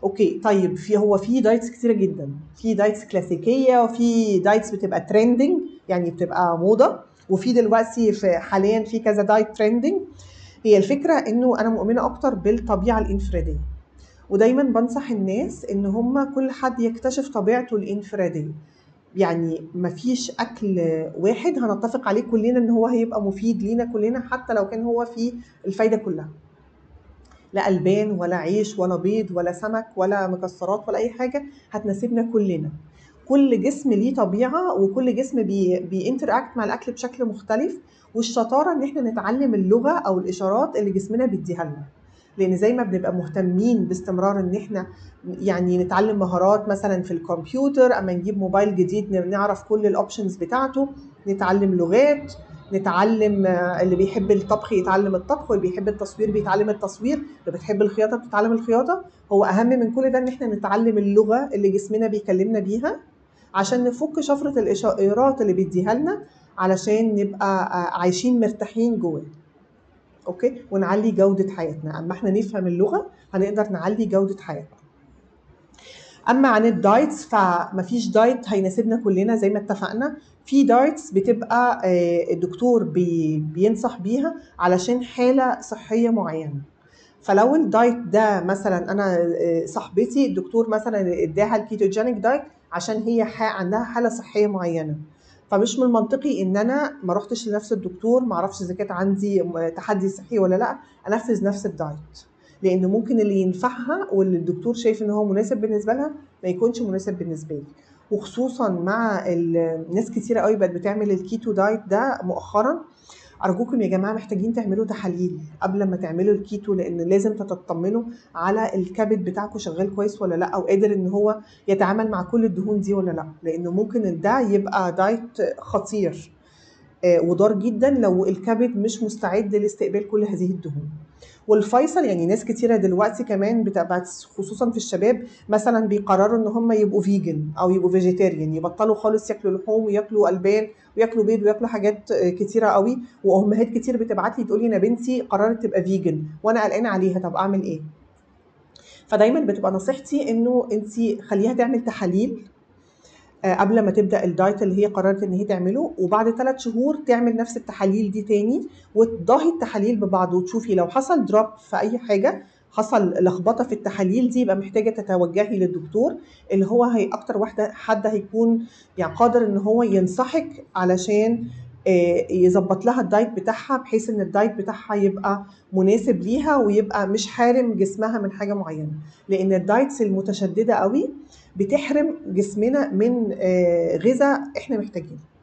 اوكي طيب في هو في دايتس كتيره جدا في دايتس كلاسيكيه وفي دايتس بتبقى ترندنج يعني بتبقى موضه وفي دلوقتي في حاليا في كذا دايت ترندنج هي الفكره انه انا مؤمنه اكتر بالطبيعه الانفراديه ودايما بنصح الناس ان هم كل حد يكتشف طبيعته الانفراديه يعني مفيش اكل واحد هنتفق عليه كلنا ان هو هيبقى مفيد لينا كلنا حتى لو كان هو فيه الفايده كلها لا البان ولا عيش ولا بيض ولا سمك ولا مكسرات ولا اي حاجه هتناسبنا كلنا كل جسم ليه طبيعه وكل جسم بي بينتراكت مع الاكل بشكل مختلف والشطاره ان احنا نتعلم اللغه او الاشارات اللي جسمنا بيديها لنا لان زي ما بنبقى مهتمين باستمرار ان احنا يعني نتعلم مهارات مثلا في الكمبيوتر اما نجيب موبايل جديد نعرف كل الاوبشنز بتاعته نتعلم لغات نتعلم اللي بيحب الطبخ يتعلم الطبخ واللي بيحب التصوير بيتعلم التصوير اللي بتحب الخياطه بتتعلم الخياطه هو اهم من كل ده ان احنا نتعلم اللغه اللي جسمنا بيكلمنا بيها عشان نفك شفره الاشارات اللي بيديها لنا علشان نبقى عايشين مرتاحين جواه اوكي ونعلي جوده حياتنا اما احنا نفهم اللغه هنقدر نعلي جوده حياتنا اما عن الدايتس فمفيش دايت هيناسبنا كلنا زي ما اتفقنا في دايتس بتبقى الدكتور بي بينصح بيها علشان حاله صحيه معينه فلو الدايت ده مثلا انا صاحبتي الدكتور مثلا اداها الكيتوجينيك دايت عشان هي عندها حاله صحيه معينه فمش من المنطقي ان انا ما رحتش لنفس الدكتور ما اعرفش اذا كانت عندي تحدي صحي ولا لا انفذ نفس الدايت لان ممكن اللي ينفعها واللي الدكتور شايف ان هو مناسب بالنسبه لها ما يكونش مناسب بالنسبه لي وخصوصا مع الناس كتيره قوي بقت بتعمل الكيتو دايت ده مؤخرا ارجوكم يا جماعه محتاجين تعملوا تحاليل قبل ما تعملوا الكيتو لان لازم تطمنوا على الكبد بتاعكم شغال كويس ولا لا او قادر ان هو يتعامل مع كل الدهون دي ولا لا لانه ممكن ده يبقى دايت خطير وضار جدا لو الكبد مش مستعد لاستقبال كل هذه الدهون والفيصل يعني ناس كتيرة دلوقتي كمان بتبقى خصوصا في الشباب مثلا بيقرروا ان هم يبقوا فيجن او يبقوا فيجيتيريان يبطلوا خالص ياكلوا لحوم وياكلوا البان وياكلوا بيض وياكلوا حاجات كتيره قوي وامهات كتير بتبعت لي تقول لي انا بنتي قررت تبقى فيجن وانا قلقانه عليها طب اعمل ايه فدايما بتبقى نصيحتي انه انت خليها تعمل تحاليل قبل ما تبدا الدايت اللي هي قررت ان هي تعمله وبعد ثلاث شهور تعمل نفس التحاليل دي تاني وتضاهي التحاليل ببعض وتشوفي لو حصل دروب في اي حاجه حصل لخبطه في التحاليل دي يبقى محتاجه تتوجهي للدكتور اللي هو هي اكتر واحده حد هيكون يعني قادر ان هو ينصحك علشان يظبط لها الدايت بتاعها بحيث ان الدايت بتاعها يبقى مناسب ليها ويبقى مش حارم جسمها من حاجه معينه لان الدايتس المتشدده قوي بتحرم جسمنا من غذاء احنا محتاجينه